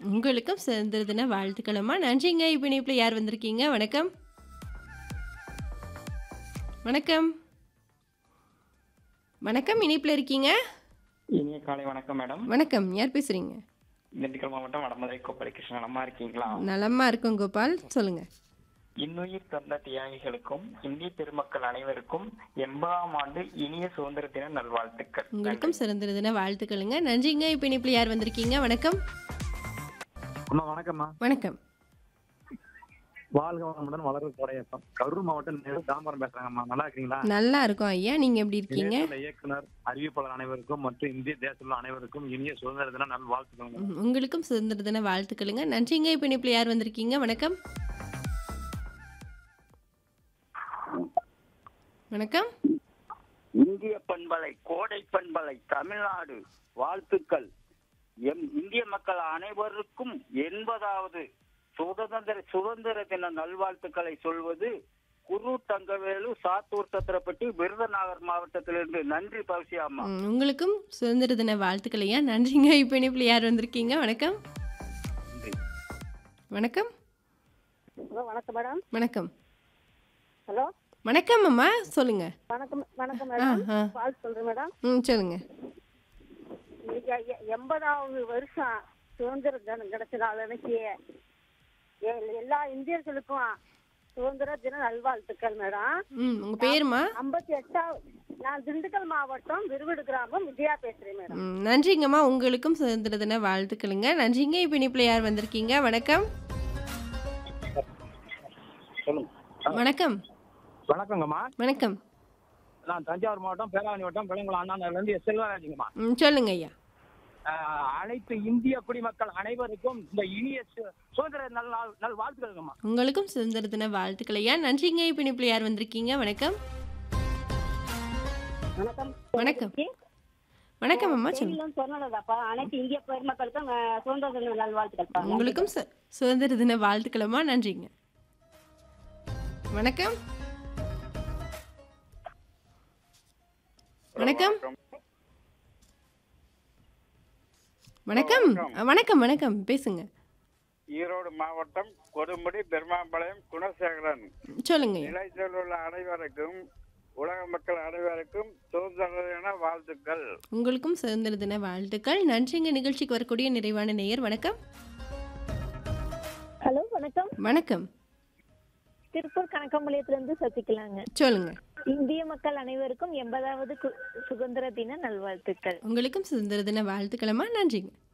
உங்களுக்கும் சுதந்திர தின வாழ்த்துக்களம்மா நன்றிங்க இப்போ இணைப்பில் யார் வந்திருக்கீங்க வணக்கம் வணக்கம் வணக்கம் இணைப்பில் இருக்கீங்க இனிய காலை வணக்கம் மேடம் வணக்கம் யார் பேசுறீங்க திண்டுக்கல் மாவட்டம் வடமதுரை கோப்பரை கிருஷ்ணன் நலமா இருக்கீங்களா நலமா இருக்கும் கோபால் சொல்லுங்க இன்னுயிர் தந்த தியாகிகளுக்கும் இந்திய பெருமக்கள் அனைவருக்கும் எண்பதாம் ஆண்டு இனிய சுதந்திர தின நல்வாழ்த்துக்கள் உங்களுக்கும் சுதந்திர தின வாழ்த்துக்களுங்க நன்றிங்க இப்போ இணைப்பில் யார் வந்திருக்கீங்க வணக்கம் அம்மா வணக்கம்மா வணக்கம் வாழ்க வளமுடன் வளர்வு கோடையப்பம் கரூர் மாவட்டம் நேரு தாம்பரம் பேசுறாங்கம்மா நல்லா இருக்கீங்களா நல்லா இருக்கும் ஐயா நீங்க எப்படி இருக்கீங்க நிலையத்துள்ள இயக்குனர் அறிவிப்பாளர் அனைவருக்கும் மற்றும் இந்திய தேசத்தில் அனைவருக்கும் இனிய சுதந்திர தின நல் வாழ்த்துக்கள் ம், உங்களுக்கும் சுதந்திர தின வாழ்த்துக்களுங்க நன்றிங்க இப்போ இணைப்பில் யார் வந்திருக்கீங்க வணக்கம் வணக்கம் இந்திய பண்பலை கோடை பண்பலை தமிழ்நாடு வாழ்த்துக்கள் எம் இந்திய மக்கள் அனைவருக்கும் எண்பதாவது சுதந்திர சுதந்திர தின நல்வாழ்த்துக்களை சொல்வது குரு தங்கவேலு சாத்தூர் சத்திரப்பட்டி விருதுநகர் மாவட்டத்திலிருந்து நன்றி பவிசியாமா ம், உங்களுக்கும் சுதந்திர தின வாழ்த்துக்கள் ஐயா நன்றிங்க இப்போ இணைப்பில் யார் வந்திருக்கீங்க வணக்கம் வணக்கம் ஹலோ வணக்கம் மேடம் வணக்கம் ஹலோ வணக்கம் அம்மா சொல்லுங்க வணக்கம் வணக்கம் ஆ மேடம் ஆ கால் சொல்றேன் மேடம் ம் சொல்லுங்க எ- எ- எண்பதாவது வருஷம் சுதந்திர தினம் கிடைச்ச நாள் அன்னைக்கு எ- எல்லா இந்தியர்களுக்கும் சுதந்திர தின நல்வாழ்த்துக்கள் மேடம் ம் உங்க பேருமா ஐம்பத்தி எட்டாவது நான் திண்டுக்கல் மாவட்டம் விருவிடு கிராமம் விஜயா பேசுறேன் மேடம் ம், நன்றிங்கம்மா உங்களுக்கும் சுதந்திர தின வாழ்த்துக்களுங்க நன்றிங்க இப்போ இணைப்பில் யார் வந்திருக்கீங்க வணக்கம் சொல்லுங்க வணக்கம் வணக்கங்கம்மா வணக்கம் நான் தஞ்சாவூர் மாவட்டம் பேராவணி வட்டம் பிள்ளைங்குளம் அண்ணா நகர்ல இருந்து எஸ் செல்வராஜுங்கம்மா ம் சொல்லுங்க ஐயா ஆஹ், அனைத்து இந்திய குடிமக்கள் அனைவருக்கும் இந்த இனிய சு- சுதந்திர நல் நாள் நல் வாழ்த்துக்கள்ங்கம்மா உங்களுக்கும் சுதந்திர தின வாழ்த்துக்கள் ஐயா நன்றிங்க இப்போ இணைப்பில் யார் வந்திருக்கீங்க வணக்கம் வணக்கம் வணக்கம் வணக்கம் அம்மா சொல்லுங்க செய்தியிலும் சொன்னதாப்பா அனைத்து இந்திய பெருமக்களுக்கும் அஹ், சுதந்திர தின நல்வாழ்த்துக்கள் உங்களுக்கும் சு- சுதந்திர தின வாழ்த்துக்களம்மா நன்றிங்க வணக்கம் வணக்கம் வணக்கம் அ, வணக்கம் வணக்கம் பேசுங்க ஈரோடு மாவட்டம் கொடுமுடி பெருமாம்பாளையம் குணசேகரன் சொல்லுங்க ஐயா. நிலைச்சல் உள்ள அனைவருக்கும் உலக மக்கள் அனைவருக்கும் சுதந்திர தின வாழ்த்துக்கள் உங்களுக்கும் சுதந்திர தின வாழ்த்துக்கள் நன்றிங்க நிகழ்ச்சிக்கு வரக்கூடிய நிறைவான நேயர் வணக்கம் ஹலோ வணக்கம் வணக்கம் திருப்பூர் கணக்கம்பாளையத்திலிருந்து சசிகலாங்க சொல்லுங்க இந்திய மக்கள் அனைவருக்கும் எண்பதாவது கு- சுதந்திர தின நல்வாழ்த்துக்கள் உங்களுக்கும் சுதந்திர தின வாழ்த்துக்களம்மா நன்றிங்க